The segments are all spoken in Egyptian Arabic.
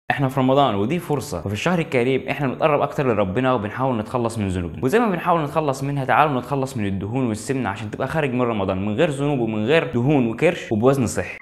احنا في رمضان ودي فرصة وفي الشهر الكريم احنا بنتقرب اكتر لربنا وبنحاول نتخلص من ذنوبنا وزي ما بنحاول نتخلص منها تعالوا نتخلص من الدهون والسمنة عشان تبقى خارج من رمضان من غير ذنوب ومن غير دهون وكرش وبوزن صحي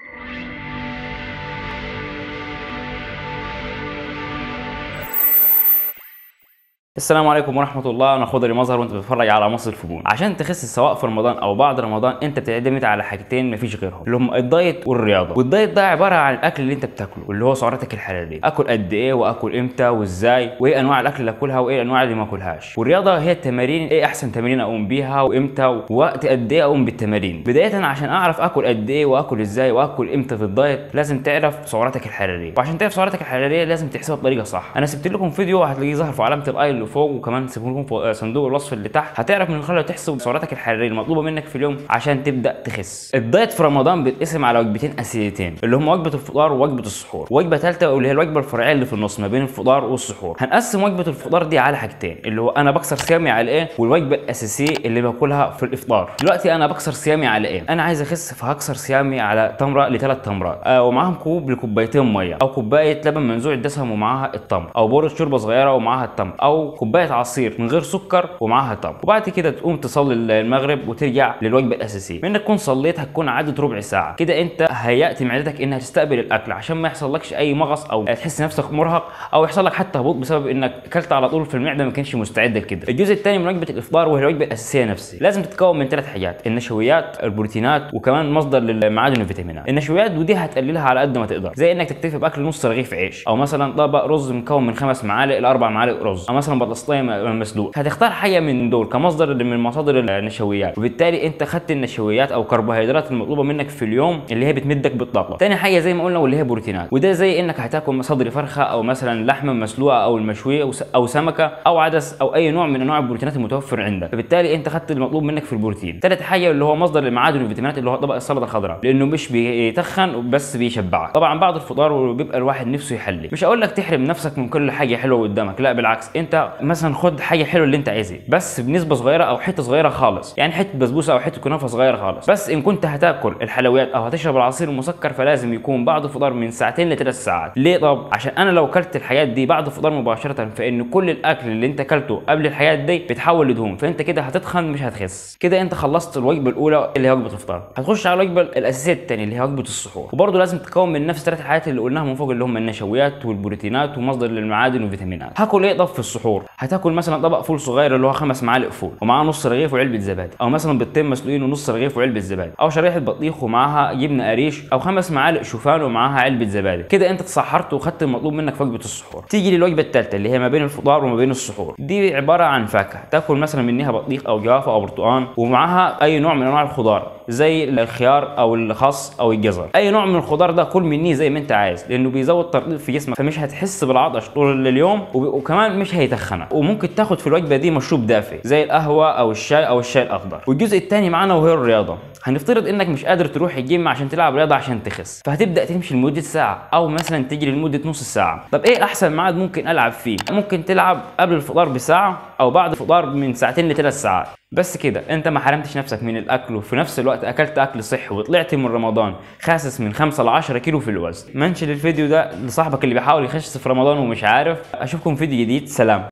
السلام عليكم ورحمة الله أنا خضري مظهر وأنت بتتفرج على مصر الفجون عشان تخس سواء في رمضان أو بعد رمضان أنت بتعتمد على حاجتين مفيش غيرهم اللي هم الدايت والرياضة والدايت ده عبارة عن الأكل اللي أنت بتاكله واللي هو سعراتك الحرارية أكل قد إيه وأكل إمتى وإزاي وإيه أنواع الأكل اللي أكلها وإيه الأنواع اللي ما أكلهاش والرياضة هي التمارين إيه أحسن تمارين أقوم بيها وإمتى ووقت قد إيه أقوم بالتمارين بداية عشان أعرف أكل قد إيه وأكل إزاي وأكل إمتى في الدايت لازم تعرف سعراتك الحرارية وعشان تعرف سعراتك الحرارية لازم تحسبها بطريقة صح أنا سبت لكم فيديو هتلاقيه ظاهر في علامة الأي اللي فوق وكمان سيبه لكم في صندوق الوصف اللي تحت هتعرف من خلاله تحسب سعراتك الحراريه المطلوبه منك في اليوم عشان تبدا تخس الدايت في رمضان بيتقسم على وجبتين اساسيتين اللي هم وجبه الفطار ووجبه السحور وجبه ثالثه واللي هي الوجبه الفرعيه اللي في النص ما بين الفطار والسحور هنقسم وجبه الفطار دي على حاجتين اللي هو انا بكسر صيامي على ايه والوجبه الاساسيه اللي باكلها في الافطار دلوقتي انا بكسر صيامي على ايه انا عايز اخس فهكسر صيامي على تمره لثلاث تمرات آه ومعاهم كوب لكوبايتين ميه او كوبايه لبن منزوع الدسم ومعاها التمر او بورة شوربه صغيره ومعاها التمر او كوبايه عصير من غير سكر ومعاها تمر وبعد كده تقوم تصلي المغرب وترجع للوجبه الاساسيه منك تكون صليت هتكون عدت ربع ساعه كده انت هيأت معدتك انها تستقبل الاكل عشان ما يحصلكش اي مغص او تحس نفسك مرهق او يحصل لك حتى هبوط بسبب انك اكلت على طول في المعده ما كانش مستعد لكده الجزء الثاني من وجبه الافطار وهي الوجبه الاساسيه نفسها لازم تتكون من ثلاث حاجات النشويات البروتينات وكمان مصدر للمعادن والفيتامينات النشويات ودي هتقللها على قد ما تقدر زي انك تكتفي باكل نص رغيف عيش او مثلا طبق رز مكون من خمس معالق لاربع معالق رز او مثلا بطاطسيه مسلوق هتختار حاجه من دول كمصدر من مصادر النشويات وبالتالي انت خدت النشويات او كربوهيدرات المطلوبه منك في اليوم اللي هي بتمدك بالطاقه تاني حاجه زي ما قلنا واللي هي بروتينات وده زي انك هتاكل صدر فرخه او مثلا لحمه مسلوقه او المشويه او سمكه او عدس او اي نوع من انواع البروتينات المتوفر عندك فبالتالي انت خدت المطلوب منك في البروتين ثالث حاجه اللي هو مصدر المعادن والفيتامينات اللي هو طبق السلطه الخضراء لانه مش بيتخن بس بيشبعك طبعا بعد الفطار بيبقى الواحد نفسه يحلي مش هقول لك تحرم نفسك من كل حاجه حلوه قدامك لا بالعكس انت مثلا خد حاجه حلوه اللي انت عايزها بس بنسبه صغيره او حته صغيره خالص يعني حته بسبوسه او حته كنافه صغيره خالص بس ان كنت هتاكل الحلويات او هتشرب العصير المسكر فلازم يكون بعد الفطار من ساعتين لثلاث ساعات ليه طب عشان انا لو اكلت الحاجات دي بعد الفطار مباشره فان كل الاكل اللي انت اكلته قبل الحاجات دي بيتحول لدهون فانت كده هتتخن مش هتخس كده انت خلصت الوجبه الاولى اللي هي وجبه الفطار هتخش على الوجبه الاساسيه الثانيه اللي هي وجبه السحور وبرضه لازم تكون من نفس ثلاث حاجات اللي قلناها من فوق اللي هم النشويات والبروتينات ومصدر للمعادن والفيتامينات هاكل ايه طب في السحور هتاكل مثلا طبق فول صغير اللي هو خمس معالق فول ومعاه نص رغيف وعلبه زبادي او مثلا بيضتين مسلوقين ونص رغيف وعلبه زبادي او شريحه بطيخ ومعاها جبنه قريش او خمس معالق شوفان ومعاها علبه زبادي كده انت تصحرت وخدت المطلوب منك في وجبه السحور تيجي للوجبه الثالثه اللي هي ما بين الفطار وما بين السحور دي عباره عن فاكهه تاكل مثلا منها بطيخ او جوافه او برتقان ومعاها اي نوع من انواع الخضار زي الخيار او الخس او الجزر اي نوع من الخضار ده كل منيه زي ما انت عايز لانه بيزود ترطيب في جسمك فمش هتحس بالعطش طول اليوم وكمان مش هيتخنك وممكن تاخد في الوجبه دي مشروب دافئ زي القهوه او الشاي او الشاي الاخضر والجزء الثاني معانا وهي الرياضه هنفترض انك مش قادر تروح الجيم عشان تلعب رياضه عشان تخس فهتبدا تمشي لمده ساعه او مثلا تجري لمده نص ساعه طب ايه احسن ميعاد ممكن العب فيه ممكن تلعب قبل الفطار بساعه او بعد الفطار من ساعتين لثلاث ساعات بس كده انت ما حرمتش نفسك من الاكل وفي نفس الوقت اكلت اكل صحي وطلعت من رمضان خاسس من 5 ل 10 كيلو في الوزن منشن الفيديو ده لصاحبك اللي بيحاول يخس في رمضان ومش عارف اشوفكم فيديو جديد سلام